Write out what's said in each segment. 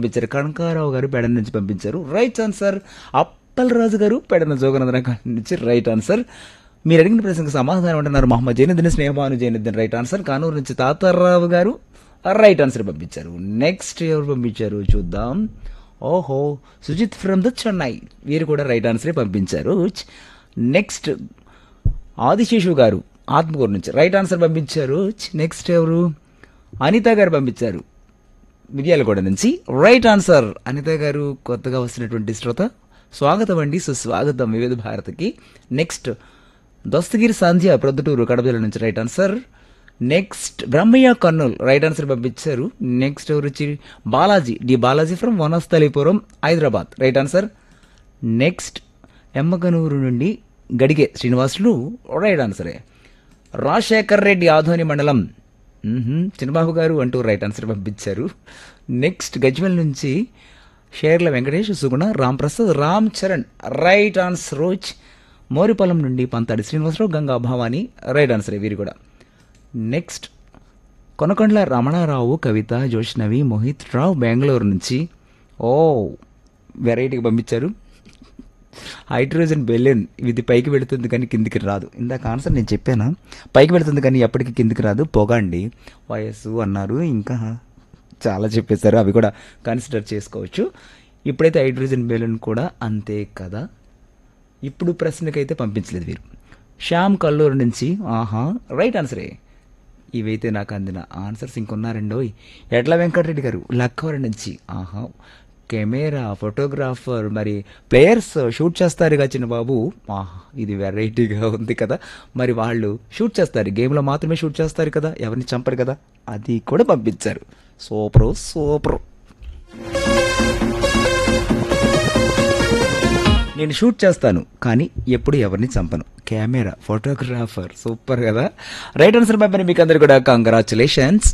పంపించారు కనకారావు గారు పెడ నుంచి పంపించారు రైట్ ఆన్సర్ అప్పలరాజు గారు పెడన జోగనందన నుంచి రైట్ ఆన్సర్ మీరు అడిగిన ప్రశ్నకు సమాధానం అంటున్నారు మహమ్మద్ జైనుద్దీన్ స్నేహభాను జైనుద్దీన్ రైట్ ఆన్సర్ కానూరు నుంచి తాతారావు గారు రైట్ ఆన్సర్ పంపించారు నెక్స్ట్ ఎవరు పంపించారు చూద్దాం ఓహో సుజిత్ ఫ్రమ్ ద చెన్నై వీరు కూడా రైట్ ఆన్సరే పంపించారు నెక్స్ట్ ఆదిశేషు గారు ఆత్మకూరు నుంచి రైట్ ఆన్సర్ పంపించారు నెక్స్ట్ ఎవరు అనిత గారు పంపించారు మిర్యాలగూడ నుంచి రైట్ ఆన్సర్ అనిత గారు కొత్తగా వస్తున్నటువంటి శ్రోత స్వాగతం అండి సుస్వాగతం వివిధ భారతికి నెక్స్ట్ దస్తగిరి సంధ్య ప్రొద్దుటూరు కడప జిల్లా నుంచి right answer next Brahmaiah Kurnool right answer పంపించారు నెక్స్ట్ ఎవరు వచ్చి Balaji D Balaji from Vanasthalipuram Hyderabad right answer next Yemmiganur నుండి గడిగే శ్రీనివాసులు రైట్ ఆన్సరే రాజశేఖర్ రెడ్డి ఆధోని మండలం మ్మ్హ్మ్. చిన్నబాబు గారు అంటూ రైట్ ఆన్సర్ పంపించారు నెక్స్ట్ గజ్వెల్ నుంచి షేర్ల వెంకటేష్ సుగుణ రామ్ ప్రసాద్ రామ్ చరణ్ రైట్ ఆన్సర్ రోజ్ మోరిపొలం నుండి పంతాడి శ్రీనివాసరావు గంగా భవాని రైట్ ఆన్సర్ వీరు కూడా నెక్స్ట్ కొనకొండల రమణారావు కవిత జోష్నవి మోహిత్ రావు బెంగళూరు నుంచి ఓ వెరైటీగా పంపించారు హైడ్రోజన్ బెలూన్ ఇది పైకి వెళుతుంది కానీ కిందికి రాదు ఇందాక ఆన్సర్ నేను చెప్పాను పైకి వెళుతుంది కానీ ఎప్పటికీ కిందికి రాదు పొగ అండి వయస్సు అన్నారు ఇంకా చాలా చెప్పేశారు అవి కూడా కన్సిడర్ చేసుకోవచ్చు ఇప్పుడైతే హైడ్రోజన్ బెలూన్ కూడా అంతే కదా ఇప్పుడు ప్రశ్నకైతే పంపించలేదు వీరు శ్యామ్ కల్లూరు నుంచి ఆహా రైట్ ఆన్సరే ఇవైతే నాకు అందిన ఆన్సర్స్ ఇంకొన్నారండోయ్ ఎడ్ల వెంకటరెడ్డి గారు లక్కవరం నుంచి ఆహా కెమెరా ఫోటోగ్రాఫర్ మరి ప్లేయర్స్ షూట్ చేస్తారుగా చిన్న బాబు ఆహా ఇది వెరైటీగా ఉంది కదా మరి వాళ్ళు షూట్ చేస్తారు గేమ్లో మాత్రమే షూట్ చేస్తారు కదా ఎవరిని చంపరు కదా అది కూడా పంపించారు సూపర్ సూపర్ నేను షూట్ చేస్తాను కానీ ఎప్పుడు ఎవరిని చంపను కెమెరా ఫోటోగ్రాఫర్ సూపర్ కదా రైట్ ఆన్సర్ పంపిన మీకు అందరు కూడా కంగ్రాచులేషన్స్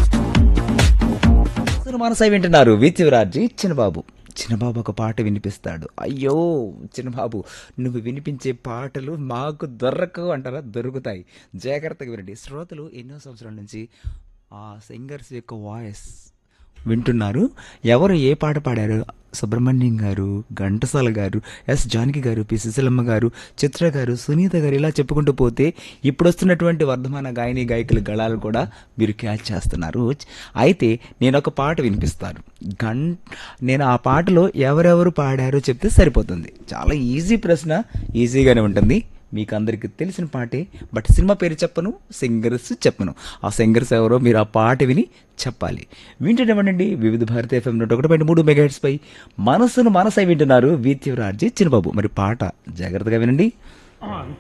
మనసై వింటున్నారు విత్ యువరాజీ చిన్నబాబు చిన్నబాబు ఒక పాట వినిపిస్తాడు అయ్యో చిన్నబాబు నువ్వు వినిపించే పాటలు మాకు దొరకవు అంటారా దొరుకుతాయి జాగ్రత్తగా వినండి శ్రోతలు ఎన్నో సంవత్సరాల నుంచి ఆ సింగర్స్ యొక్క వాయిస్ వింటున్నారు ఎవరు ఏ పాట పాడారు సుబ్రహ్మణ్యం గారు ఘంటసాల గారు ఎస్ జానకి గారు పి సుశీలమ్మ గారు చిత్ర గారు సునీత గారు ఇలా చెప్పుకుంటూ పోతే ఇప్పుడు వస్తున్నటువంటి వర్ధమాన గాయని గాయకుల గళాలు కూడా మీరు క్యాచ్ చేస్తున్నారు అయితే నేను ఒక పాట వినిపిస్తాను గం నేను ఆ పాటలో ఎవరెవరు పాడారో చెప్తే సరిపోతుంది చాలా ఈజీ ప్రశ్న ఈజీగానే ఉంటుంది మీకు అందరికి తెలిసిన పాటే బట్ సినిమా పేరు చెప్పను సింగర్స్ చెప్పను ఆ సింగర్స్ ఎవరో మీరు ఆ పాట విని చెప్పాలి వింటున్నామండి వివిధ భారత ఎఫ్ఎం నూట ఒకటి పాయింట్ మూడు మెగా పై మనసును మనసై వింటున్నారు వీత్యవరాజీ చిన్నబాబు మరి పాట జాగ్రత్తగా వినండి